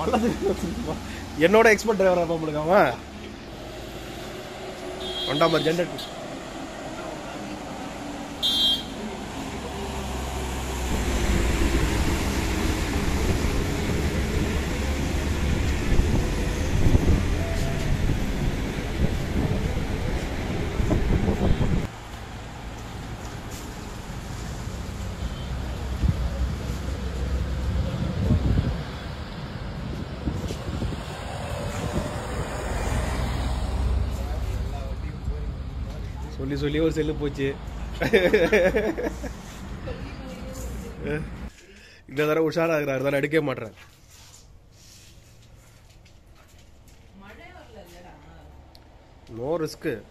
பள்ளத்துக்கு வச்சிருக்குமா? என்னோட எக்ஸ்பர்ட் டிரைவரா பாம்பளுக்கு அவன் ஒன்றாம் ஜென்ரேட் சொல்லி சொல்லி ஒரு செல்லு போச்சு இந்த தடவை உஷாரா இருக்கிறாரு தான் எடுக்கவே மாட்டேறேன் நோ ரிஸ்க்கு